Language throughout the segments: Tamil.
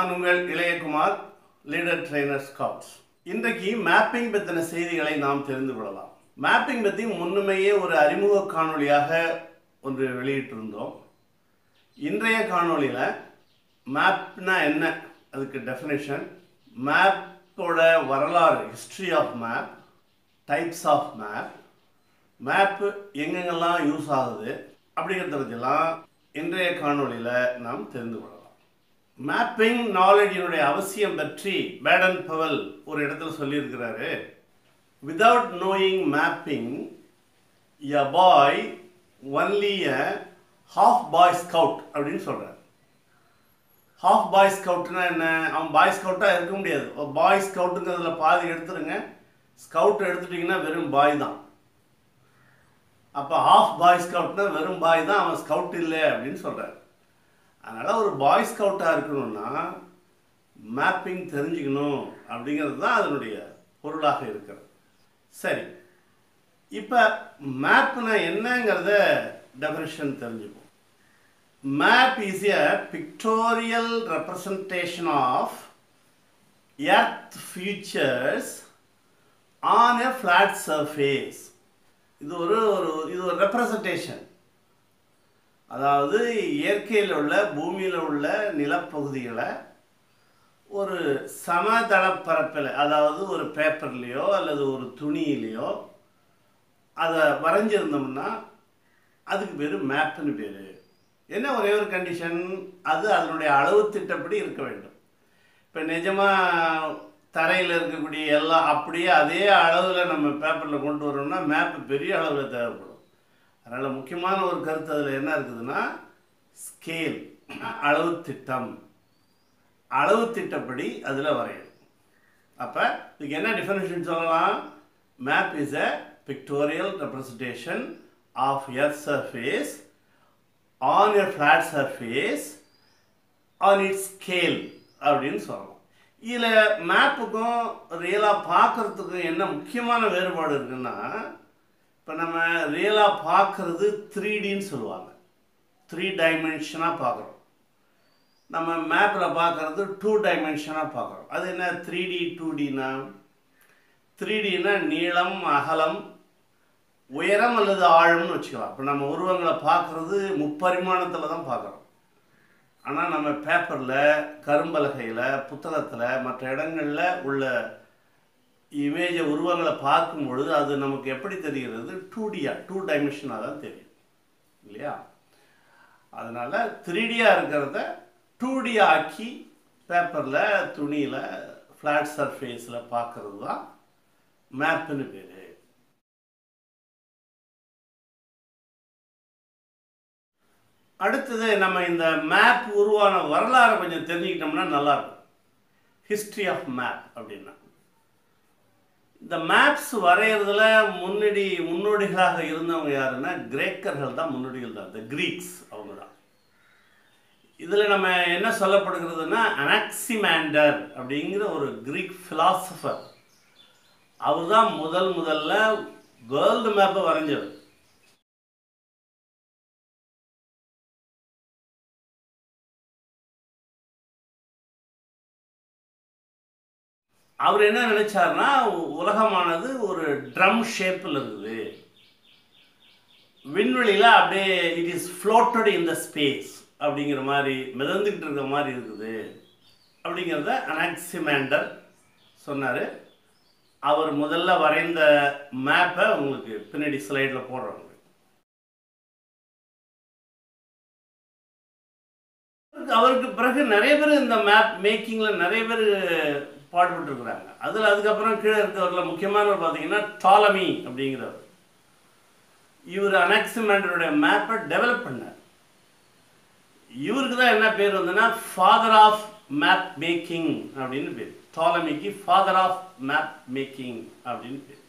நான் உங்கள் இளையகுமார் லீடர் ட்ரெய்னர் ஸ்கவுட்ஸ் இன்றைக்கு மேப்பிங் பற்றின செய்திகளை நாம் தெரிந்து கொள்ளலாம் மேப்பிங் பற்றி முன்னுமையே ஒரு அறிமுக காணொளியாக ஒன்று வெளியிட்டிருந்தோம் இன்றைய காணொளியில் மேப்னா என்ன அதுக்கு டெஃபினேஷன் மேப்போட வரலாறு history of map types of map map எங்கெங்கெல்லாம் யூஸ் ஆகுது அப்படிங்கிறத பற்றிலாம் இன்றைய காணொளியில் நாம் தெரிந்து கொள்ளலாம் மேப்பிங் நாலேஜினுடைய அவசியம் பற்றி பேடன் பவல் ஒரு இடத்துல சொல்லியிருக்கிறாரு without knowing mapping a boy only a half boy scout அப்படின்னு சொல்கிறார் ஹாஃப் பாய் ஸ்கவுட்னா என்ன அவன் பாய் ஸ்கவுட்டாக இருக்க முடியாது பாய் ஸ்கவுட்டுங்கிறதுல பாதி எடுத்துருங்க ஸ்கவுட் எடுத்துட்டிங்கன்னா வெறும் பாய் தான் அப்போ ஹாஃப் பாய் ஸ்கவுட்னா வெறும் பாய் தான் அவன் ஸ்கவுட் இல்லை அப்படின்னு சொல்கிறார் அதனால் ஒரு பாய் ஸ்கவுட்டாக இருக்கணும்னா மேப்பிங் தெரிஞ்சுக்கணும் அப்படிங்கிறது தான் அதனுடைய பொருளாக இருக்கிறது சரி இப்போ மேப்னா என்னங்கிறத டெஃபினேஷன் தெரிஞ்சுப்போம் map is a pictorial representation of earth features on a flat surface இது ஒரு ஒரு இது ஒரு ரெப்ரசன்டேஷன் அதாவது இயற்கையில் உள்ள பூமியில் உள்ள நிலப்பகுதிகளை ஒரு சமதள பரப்பில் அதாவது ஒரு பேப்பர்லேயோ அல்லது ஒரு துணியிலையோ அதை வரைஞ்சிருந்தோம்னா அதுக்கு பேர் மேப்புன்னு பேர் என்ன ஒரே ஒரு கண்டிஷன் அது அதனுடைய அளவு திட்டப்படி இருக்க வேண்டும் இப்போ நிஜமாக தரையில் இருக்கக்கூடிய எல்லாம் அப்படியே அதே அளவில் நம்ம பேப்பரில் கொண்டு வரோம்னா மேப்பு பெரிய அளவில் தேவைப்படும் அதனால் முக்கியமான ஒரு கருத்து அதில் என்ன இருக்குதுன்னா ஸ்கேல் அளவு திட்டம் அளவு திட்டப்படி அதில் வரையணும் அப்போ இதுக்கு என்ன டிஃபரன்ஷியேஷன் சொல்லலாம் map is a pictorial representation of earth surface on a flat surface on its scale அப்படின்னு சொல்லலாம் இதில் மேப்புக்கும் ரியலாக பார்க்குறதுக்கும் என்ன முக்கியமான வேறுபாடு இருக்குன்னா இப்போ நம்ம ரியலாக பார்க்குறது த்ரீ டின்னு சொல்லுவாங்க த்ரீ டைமென்ஷனாக பார்க்குறோம் நம்ம மேப்பில் பார்க்குறது டூ டைமென்ஷனாக பார்க்குறோம் அது என்ன த்ரீ டி டூ டினா த்ரீ டினா நீளம் அகலம் உயரம் அல்லது ஆழம்னு வச்சுக்கலாம் இப்போ நம்ம உருவங்களை பார்க்குறது முப்பரிமாணத்தில் தான் பார்க்குறோம் ஆனால் நம்ம பேப்பரில் கரும்பலகையில் புத்தகத்தில் மற்ற இடங்களில் உள்ள இமேஜை உருவங்களை பார்க்கும் பொழுது அது நமக்கு எப்படி தெரிகிறது டூ டியாக டூ டைமென்ஷனாக தான் தெரியும் இல்லையா அதனால் த்ரீ டியாக இருக்கிறத டூ டி ஆக்கி பேப்பரில் துணியில் ஃப்ளாட் சர்ஃபேஸில் பார்க்குறது தான் மேப்புன்னு பேர் அடுத்தது நம்ம இந்த மேப் உருவான வரலாறை கொஞ்சம் தெரிஞ்சுக்கிட்டோம்னா நல்லாயிருக்கும் ஹிஸ்ட்ரி ஆஃப் மேப் அப்படின்னா இந்த மேப்ஸ் வரைகிறதுல முன்னாடி முன்னோடிகளாக இருந்தவங்க யாருன்னா கிரேக்கர்கள் தான் முன்னோடிகள் தான் இந்த கிரீக்ஸ் அவங்க தான் இதில் நம்ம என்ன சொல்லப்படுகிறதுனா அனாக்சிமேண்டர் அப்படிங்கிற ஒரு கிரீக் ஃபிலாசபர் அவர் தான் முதல் முதல்ல வேர்ல்டு மேப்பை வரைஞ்சவர் அவர் என்ன நினைச்சார்னா உலகமானது ஒரு ட்ரம் ஷேப்பில் இருக்குது விண்வெளியில் அப்படியே it is floated in the space அப்படிங்கிற மாதிரி மிதந்துக்கிட்டு இருக்கிற மாதிரி இருக்குது அப்படிங்கிறத அனாக்சிமேண்டர் சொன்னார் அவர் முதல்ல வரைந்த மேப்பை உங்களுக்கு பின்னாடி ஸ்லைடில் போடுறவங்க அவருக்கு பிறகு நிறைய பேர் இந்த மேப் மேக்கிங்கில் நிறைய பேர் பாடுபட்டுருக்குறாங்க அதில் அதுக்கப்புறம் கீழே இருக்கிறவரில் முக்கியமானவர் பார்த்தீங்கன்னா டாலமி அப்படிங்கிறவர் இவர் அனாக்சிமேண்டருடைய மேப்பை டெவலப் பண்ணார் இவருக்கு தான் என்ன பேர் வந்ததுன்னா ஃபாதர் ஆஃப் மேப் மேக்கிங் அப்படின்னு பேர் டாலமிக்கு ஃபாதர் ஆஃப் மேப் மேக்கிங் அப்படின்னு பேர்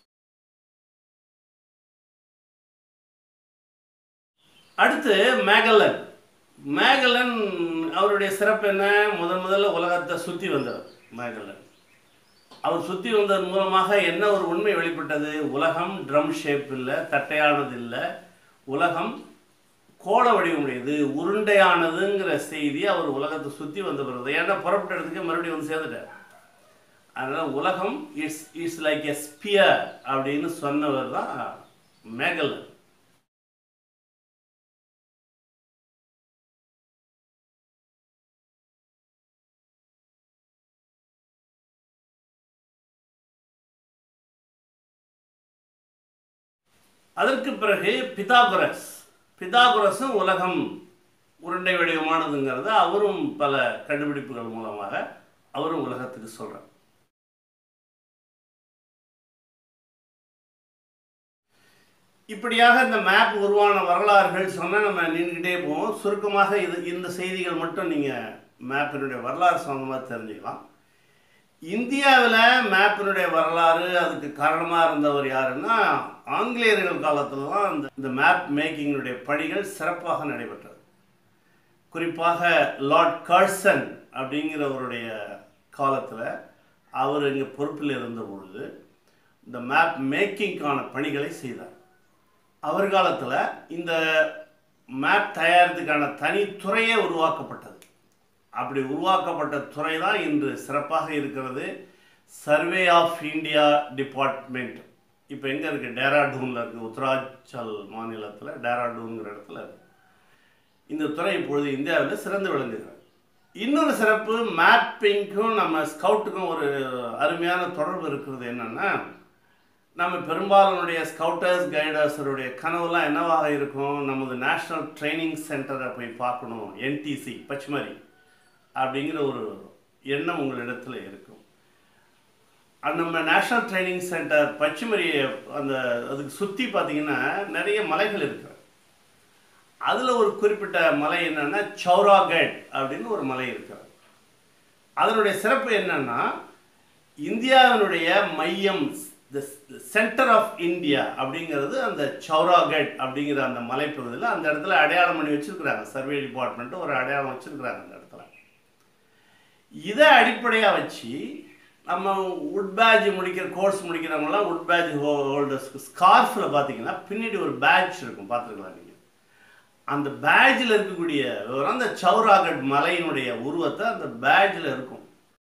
அடுத்து மேகலன் மேகலன் அவருடைய சிறப்பு என்ன முதன் முதல்ல உலகத்தை சுற்றி வந்தவர் மேகலன் அவர் சுற்றி வந்ததன் மூலமாக என்ன ஒரு உண்மை வெளிப்பட்டது உலகம் ட்ரம் ஷேப் இல்லை தட்டையானது இல்லை உலகம் கோள வடிவமுடையது உருண்டையானதுங்கிற செய்தி அவர் உலகத்தை சுற்றி வந்த பிறகு ஏன்னா புறப்பட்ட இடத்துக்கு மறுபடியும் வந்து சேர்ந்துட்டார் அதனால் உலகம் it's it's like a sphere அப்படின்னு சொன்னவர் தான் மேகலன் அதற்கு பிறகு பிதாகுரஸ் பிதாகுரஸும் உலகம் உருண்டை வடிவமானதுங்கிறத அவரும் பல கண்டுபிடிப்புகள் மூலமாக அவரும் உலகத்துக்கு சொல்கிறார் இப்படியாக இந்த மேப் உருவான வரலாறுகள் சொன்னால் நம்ம நின்றுக்கிட்டே போவோம் சுருக்கமாக இது இந்த செய்திகள் மட்டும் நீங்கள் மேப்பினுடைய வரலாறு சம்மந்தமாக தெரிஞ்சுக்கலாம் இந்தியாவில் மேப்பினுடைய வரலாறு அதுக்கு காரணமாக இருந்தவர் யாருன்னா ஆங்கிலேயர்கள் காலத்தில் தான் இந்த இந்த மேப் மேக்கிங்கினுடைய பணிகள் சிறப்பாக நடைபெற்றது குறிப்பாக லார்ட் கர்சன் அப்படிங்கிறவருடைய காலத்தில் அவர் இங்கே பொறுப்பில் இருந்த பொழுது இந்த மேப் மேக்கிங்க்கான பணிகளை செய்தார் அவர் காலத்தில் இந்த மேப் தயாரித்துக்கான தனித்துறையே உருவாக்கப்பட்டது அப்படி உருவாக்கப்பட்ட துறை தான் இன்று சிறப்பாக இருக்கிறது சர்வே ஆஃப் இந்தியா டிபார்ட்மெண்ட் இப்போ எங்கே இருக்குது டேராடூனில் இருக்குது உத்தராச்சல் மாநிலத்தில் டேராடூன்கிற இடத்துல இருக்கு இந்த துறை இப்பொழுது இந்தியாவில் சிறந்து விளங்குகிறது இன்னொரு சிறப்பு மேப்பிங்க்கும் நம்ம ஸ்கவுட்டுக்கும் ஒரு அருமையான தொடர்பு இருக்கிறது என்னென்னா நம்ம பெரும்பாலனுடைய ஸ்கவுட்டர்ஸ் கைடர்ஸருடைய கனவுலாம் என்னவாக இருக்கும் நமது நேஷ்னல் ட்ரைனிங் சென்டரை போய் பார்க்கணும் என்டிசி பச்மரி அப்படிங்கிற ஒரு எண்ணம் உங்களிடத்தில் இருக்கும் அது நம்ம நேஷ்னல் ட்ரைனிங் சென்டர் பச்சிமரியை அந்த அதுக்கு சுற்றி பார்த்தீங்கன்னா நிறைய மலைகள் இருக்கு அதில் ஒரு குறிப்பிட்ட மலை என்னன்னா சௌராகட் அப்படின்னு ஒரு மலை இருக்கிறது அதனுடைய சிறப்பு என்னன்னா இந்தியாவினுடைய மையம் த சென்டர் ஆஃப் இந்தியா அப்படிங்கிறது அந்த சௌராகட் அப்படிங்கிற அந்த மலைப்பகுதியில் அந்த இடத்துல அடையாளம் பண்ணி வச்சிருக்கிறாங்க சர்வே டிபார்ட்மெண்ட்டு ஒரு அடையாளம் வச்சிருக்கிறாங்க அந்த இடத்துல இதை அடிப்படையாக வச்சு நம்ம உட் பேட்ச் முடிக்கிற கோர்ஸ் முடிக்கிறவங்கலாம் உட் பேட்ச் ஹோல்டர்ஸ்க்கு ஸ்கார்ஃபில் பார்த்தீங்கன்னா பின்னாடி ஒரு பேட்ச் இருக்கும் பார்த்துருக்கலாம் நீங்கள் அந்த பேட்சில் இருக்கக்கூடிய விவரம் அந்த சௌராகட் மலையினுடைய உருவத்தை அந்த பேட்சில் இருக்கும்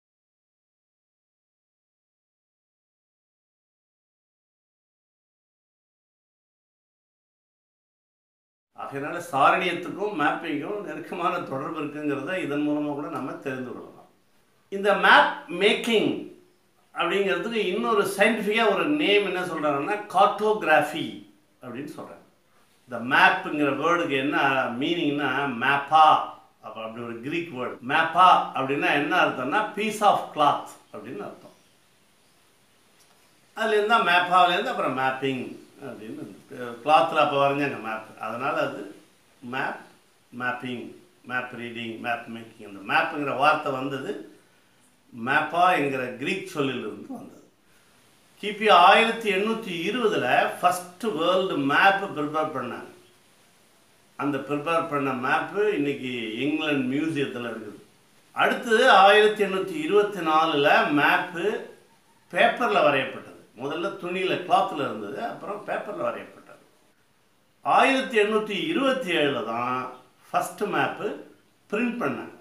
ஆகையினால சாரணியத்துக்கும் மேப்பிங்கும் நெருக்கமான தொடர்பு இருக்குங்கிறத இதன் மூலமாக கூட நம்ம தெரிந்து கொள்ளலாம் இந்த மேப் மேக்கிங் அப்படிங்கிறதுக்கு இன்னொரு சயின்டிஃபிக்காக ஒரு நேம் என்ன சொல்கிறாங்கன்னா கார்டோகிராஃபி அப்படின்னு சொல்கிறாங்க இந்த மேப்புங்கிற வேர்டுக்கு என்ன மீனிங்னா மேப்பா அப்போ அப்படி ஒரு கிரீக் வேர்டு மேப்பா அப்படின்னா என்ன அர்த்தம்னா பீஸ் ஆஃப் கிளாத் அப்படின்னு அர்த்தம் அதுலேருந்து தான் மேப்பாவிலேருந்து அப்புறம் மேப்பிங் அப்படின்னு கிளாத்தில் அப்போ வரைஞ்சாங்க மேப் அதனால் அது map mapping map reading map making அந்த மேப்புங்கிற வார்த்தை வந்தது மேப்பா என்கிற கிரீக் சொல்லிலிருந்து வந்தது கிபி ஆயிரத்தி எண்ணூற்றி இருபதில் ஃபஸ்ட்டு வேர்ல்டு மேப்பு ப்ரிப்பேர் பண்ணாங்க அந்த ப்ரிப்பேர் பண்ண மேப்பு இன்னைக்கு இங்கிலாந்து மியூசியத்தில் இருக்குது அடுத்தது ஆயிரத்தி எண்ணூற்றி இருபத்தி நாலில் மேப்பு பேப்பரில் வரையப்பட்டது முதல்ல துணியில் கிளாத்தில் இருந்தது அப்புறம் பேப்பரில் வரையப்பட்டது ஆயிரத்தி எண்ணூற்றி இருபத்தி ஏழில் தான் ஃபஸ்ட்டு மேப்பு பிரிண்ட் பண்ணாங்க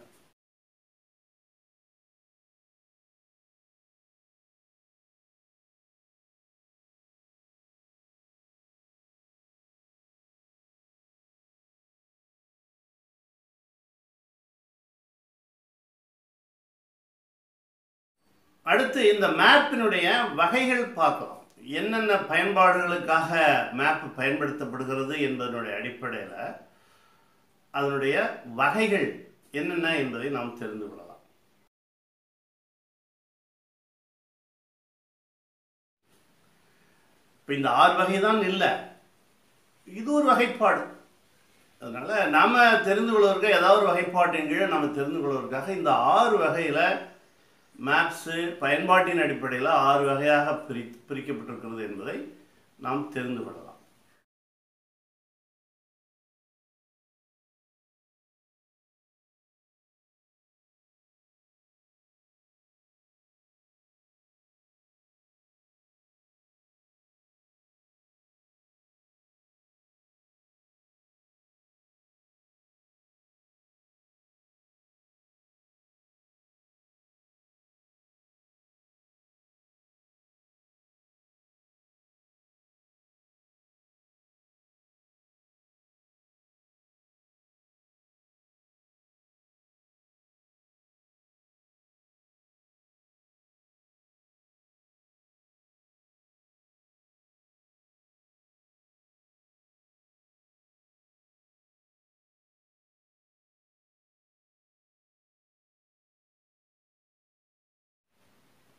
அடுத்து இந்த மேப்பினுடைய வகைகள் பார்க்கலாம் என்னென்ன பயன்பாடுகளுக்காக மேப் பயன்படுத்தப்படுகிறது என்பதனுடைய அடிப்படையில் அதனுடைய வகைகள் என்னென்ன என்பதை நாம் தெரிந்து கொள்ளலாம் இப்போ இந்த ஆறு வகை தான் இல்லை இது ஒரு வகைப்பாடு அதனால் நாம் தெரிந்து கொள்வதற்கு ஏதாவது ஒரு வகைப்பாட்டின் கீழே நம்ம தெரிந்து கொள்வதற்காக இந்த ஆறு வகையில் மேப்ஸு பயன்பாட்டின் அடிப்படையில் ஆறு வகையாக பிரி பிரிக்கப்பட்டிருக்கிறது என்பதை நாம் தெரிந்து கொள்ளலாம்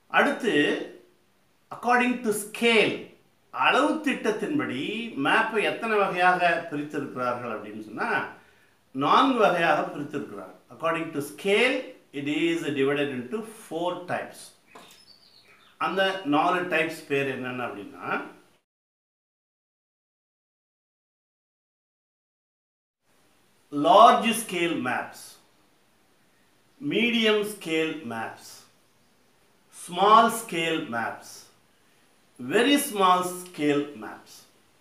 அடுத்து அக்கார்டிங் டு ஸ்கேல் அளவு திட்டத்தின்படி மேப்பை எத்தனை வகையாக பிரித்திருக்கிறார்கள் அப்படின்னு சொன்னால் நான்கு வகையாக பிரித்திருக்கிறார் according to scale it is divided into four types அந்த நாலு டைப்ஸ் பேர் என்னென்ன அப்படின்னா large scale maps medium scale maps small scale maps very small scale maps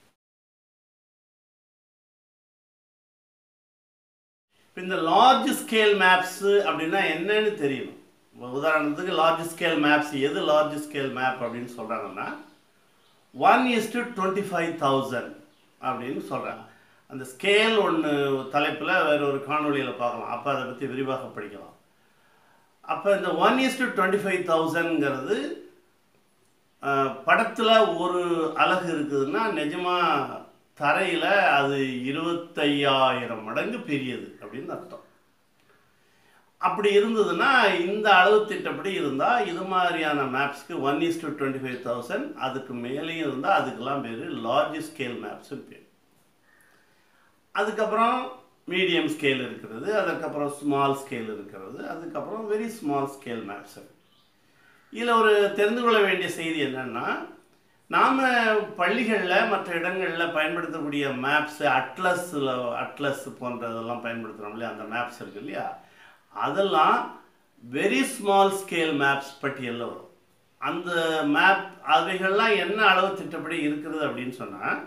இந்த லார்ஜ் ஸ்கேல் மேப்ஸ் அப்படின்னா என்னன்னு தெரியணும் உதாரணத்துக்கு லார்ஜ் ஸ்கேல் மேப்ஸ் எது லார்ஜ் ஸ்கேல் மேப் அப்படின்னு சொல்கிறாங்கன்னா one is to twenty five thousand அப்படின்னு சொல்கிறாங்க அந்த ஸ்கேல் ஒன்று தலைப்பில் வேற ஒரு காணொலியில் பார்க்கலாம் அப்போ அதை பற்றி விரிவாக படிக்கலாம் அப்போ இந்த one is to twenty five தௌசண்ட்ங்கிறது படத்தில் ஒரு அலகு இருக்குதுன்னா நிஜமாக தரையில் அது இருபத்தையாயிரம் மடங்கு பெரியது அப்படின்னு அர்த்தம் அப்படி இருந்ததுன்னா இந்த அளவு திட்டப்படி இருந்தால் இது மாதிரியான மேப்ஸ்க்கு one is to twenty five thousand அதுக்கு மேலேயும் இருந்தால் அதுக்கெல்லாம் பேர் லார்ஜ் ஸ்கேல் மேப்ஸு பேர் அதுக்கப்புறம் மீடியம் ஸ்கேல் இருக்கிறது அதுக்கப்புறம் ஸ்மால் ஸ்கேல் இருக்கிறது அதுக்கப்புறம் வெரி ஸ்மால் ஸ்கேல் மேப்ஸ் இதில் ஒரு தெரிந்து கொள்ள வேண்டிய செய்தி என்னென்னா நாம் பள்ளிகளில் மற்ற இடங்களில் பயன்படுத்தக்கூடிய மேப்ஸு அட்லஸில் அட்லஸ் போன்றதெல்லாம் பயன்படுத்துகிறோம் இல்லையா அந்த மேப்ஸ் இருக்கு இல்லையா அதெல்லாம் வெரி ஸ்மால் ஸ்கேல் மேப்ஸ் பட்டியலில் வரும் அந்த மேப் அவைகள்லாம் என்ன அளவு திட்டப்படி இருக்கிறது அப்படின்னு சொன்னால்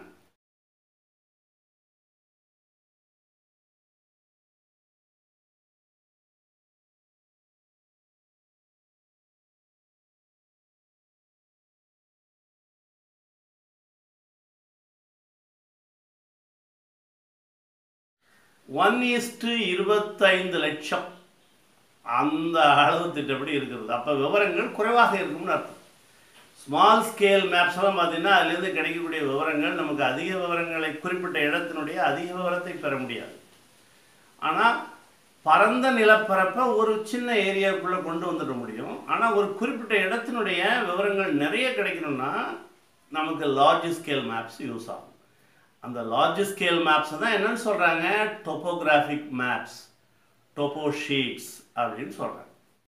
ஒன் இஸ்டு இருபத்தைந்து லட்சம் அந்த அளவு திட்டப்படி இருக்கிறது அப்போ விவரங்கள் குறைவாக இருக்கும்னு அர்த்தம் ஸ்மால் ஸ்கேல் மேப்ஸ் எல்லாம் பார்த்தீங்கன்னா அதுலேருந்து கிடைக்கக்கூடிய விவரங்கள் நமக்கு அதிக விவரங்களை குறிப்பிட்ட இடத்தினுடைய அதிக விவரத்தை பெற முடியாது ஆனால் பரந்த நிலப்பரப்பை ஒரு சின்ன ஏரியாவுக்குள்ளே கொண்டு வந்துட முடியும் ஆனால் ஒரு குறிப்பிட்ட இடத்தினுடைய விவரங்கள் நிறைய கிடைக்கணும்னா நமக்கு லார்ஜ் ஸ்கேல் மேப்ஸ் யூஸ் ஆகும் அந்த லார்ஜ் ஸ்கேல் மேப்ஸை தான் என்னன்னு சொல்கிறாங்க டொப்போகிராஃபிக் மேப்ஸ் டொப்போ ஷீட்ஸ் அப்படின்னு சொல்கிறாங்க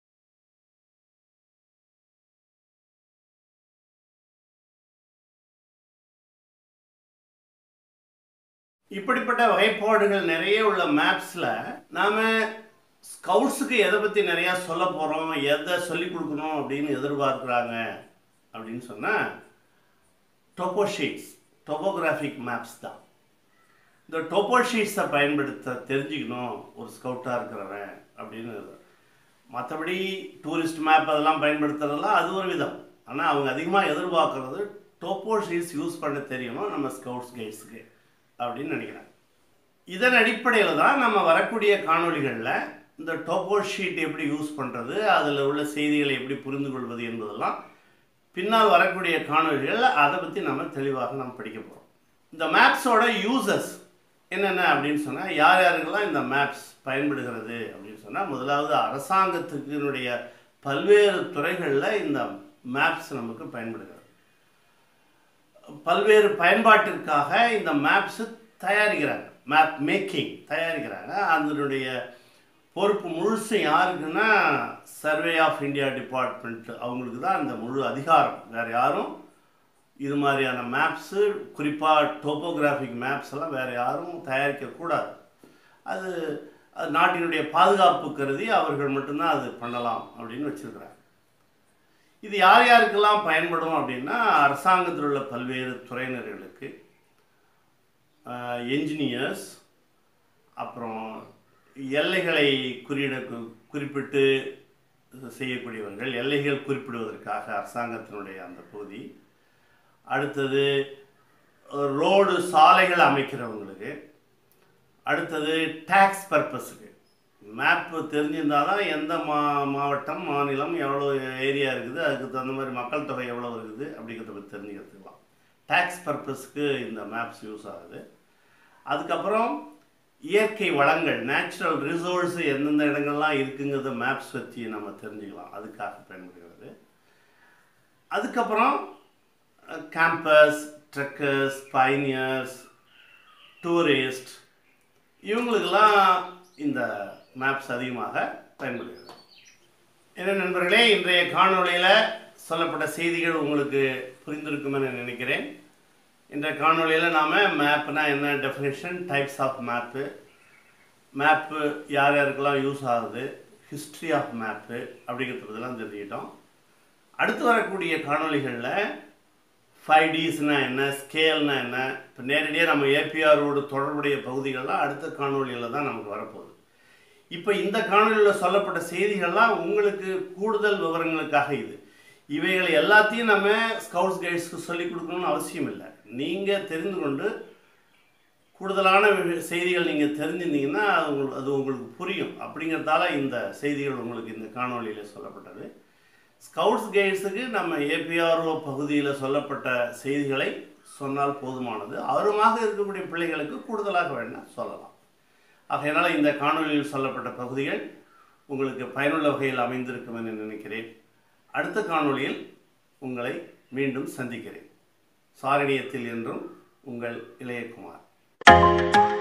இப்படிப்பட்ட வகைப்பாடுகள் நிறைய உள்ள மேப்ஸில் நாம் ஸ்கவுட்ஸுக்கு எதை பற்றி நிறையா சொல்ல போகிறோம் எதை சொல்லிக் கொடுக்கணும் அப்படின்னு எதிர்பார்க்குறாங்க அப்படின்னு சொன்னால் டொப்போ ஷீட்ஸ் டொப்போகிராஃபிக் மேப்ஸ் தான் இந்த டொப்போ ஷீட்ஸை பயன்படுத்த தெரிஞ்சுக்கணும் ஒரு ஸ்கவுட்டாக இருக்கிறவன் அப்படின்னு மற்றபடி டூரிஸ்ட் மேப் அதெல்லாம் பயன்படுத்துறதெல்லாம் அது ஒரு விதம் ஆனால் அவங்க அதிகமாக எதிர்பார்க்குறது டோப்போ ஷீட்ஸ் யூஸ் பண்ண தெரியணும் நம்ம ஸ்கவுட்ஸ் கைட்ஸுக்கு அப்படின்னு நினைக்கிறேன் இதன் அடிப்படையில் தான் நம்ம வரக்கூடிய காணொளிகளில் இந்த டோப்போ ஷீட் எப்படி யூஸ் பண்ணுறது அதில் உள்ள செய்திகளை எப்படி புரிந்து கொள்வது என்பதெல்லாம் பின்னால் வரக்கூடிய காணொளிகளில் அதை பற்றி நம்ம தெளிவாக நம்ம படிக்க போகிறோம் இந்த மேப்ஸோட யூசர்ஸ் என்னென்ன அப்படின்னு சொன்னால் யார் யாருக்கெல்லாம் இந்த மேப்ஸ் பயன்படுகிறது அப்படின்னு சொன்னால் முதலாவது அரசாங்கத்துக்கினுடைய பல்வேறு துறைகளில் இந்த மேப்ஸ் நமக்கு பயன்படுகிறது பல்வேறு பயன்பாட்டிற்காக இந்த மேப்ஸு தயாரிக்கிறாங்க மேப் மேக்கிங் தயாரிக்கிறாங்க அதனுடைய பொறுப்பு முழுசு யாருக்குன்னா சர்வே ஆஃப் இந்தியா டிபார்ட்மெண்ட் அவங்களுக்கு தான் அந்த முழு அதிகாரம் வேறு யாரும் இது மாதிரியான மேப்ஸு குறிப்பாக டோப்போகிராஃபிக் மேப்ஸ் எல்லாம் வேறு யாரும் தயாரிக்கக்கூடாது அது அது நாட்டினுடைய பாதுகாப்பு கருதி அவர்கள் மட்டும்தான் அது பண்ணலாம் அப்படின்னு வச்சுருக்கிறாங்க இது யார் யாருக்கெல்லாம் பயன்படும் அப்படின்னா அரசாங்கத்தில் உள்ள பல்வேறு துறையினர்களுக்கு என்ஜினியர்ஸ் அப்புறம் எல்லைகளை குறியிட குறிப்பிட்டு செய்யக்கூடியவர்கள் எல்லைகள் குறிப்பிடுவதற்காக அரசாங்கத்தினுடைய அந்த பகுதி அடுத்தது ரோடு சாலைகள் அமைக்கிறவங்களுக்கு அடுத்தது டேக்ஸ் பர்பஸுக்கு மேப்பு தெரிஞ்சிருந்தால் தான் எந்த மா மாவட்டம் மாநிலம் எவ்வளோ ஏரியா இருக்குது அதுக்கு தகுந்த மாதிரி மக்கள் தொகை எவ்வளோ இருக்குது அப்படிங்கிறத பற்றி தெரிஞ்சுக்கிறதுக்கலாம் டேக்ஸ் பர்பஸ்க்கு இந்த மேப்ஸ் யூஸ் ஆகுது அதுக்கப்புறம் இயற்கை வளங்கள் நேச்சுரல் ரிசோர்ஸ் எந்தெந்த இடங்கள்லாம் இருக்குங்கிறத மேப்ஸ் வச்சு நம்ம தெரிஞ்சுக்கலாம் அதுக்காக பயன்படுகிறது அதுக்கப்புறம் கேம்பஸ் ட்ரெக்கர்ஸ் பைனியர்ஸ் டூரிஸ்ட் இவங்களுக்கெல்லாம் இந்த மேப்ஸ் அதிகமாக பயன்படுகிறது என்ன நண்பர்களே இன்றைய காணொளியில் சொல்லப்பட்ட செய்திகள் உங்களுக்கு புரிந்திருக்கும் என நினைக்கிறேன் இன்றைய காணொளியில் நாம் மேப்னா என்ன definition types of map map யார் யாருக்கெல்லாம் யூஸ் ஆகுது ஹிஸ்ட்ரி ஆஃப் மேப்பு அப்படிங்கிறதெல்லாம் தெரிஞ்சுக்கிட்டோம் அடுத்து வரக்கூடிய காணொளிகளில் ஃபைவ் டிஸ்னா என்ன ஸ்கேல்னா என்ன இப்போ நேரடியாக நம்ம ஏபிஆரோடு தொடர்புடைய பகுதிகள்லாம் அடுத்த காணொளியில் தான் நமக்கு வரப்போகுது இப்போ இந்த காணொலியில் சொல்லப்பட்ட செய்திகள்லாம் உங்களுக்கு கூடுதல் விவரங்களுக்காக இது இவைகளை எல்லாத்தையும் நம்ம ஸ்கவுட்ஸ் கைட்ஸ்க்கு சொல்லிக் கொடுக்கணும்னு அவசியம் இல்லை நீங்கள் தெரிந்து கொண்டு கூடுதலான வி- செய்திகள் நீங்கள் தெரிஞ்சிருந்தீங்கன்னா அது உங்களுக்கு அது உங்களுக்கு புரியும் அப்படிங்கிறதால இந்த செய்திகள் உங்களுக்கு இந்த காணொளியில் சொல்லப்பட்டது ஸ்கவுட்ஸ் கைட்ஸுக்கு நம்ம ஏபிஆர்ஓ பகுதியில் சொல்லப்பட்ட செய்திகளை சொன்னால் போதுமானது ஆர்வமாக இருக்கக்கூடிய பிள்ளைகளுக்கு கூடுதலாக வேணால் சொல்லலாம் ஆகையினால் இந்த காணொளியில் சொல்லப்பட்ட பகுதிகள் உங்களுக்கு பயனுள்ள வகையில் அமைந்திருக்கும் என நினைக்கிறேன் அடுத்த காணொளியில் உங்களை மீண்டும் சந்திக்கிறேன் சாரணியத்தில் என்றும் உங்கள் இளையகுமார்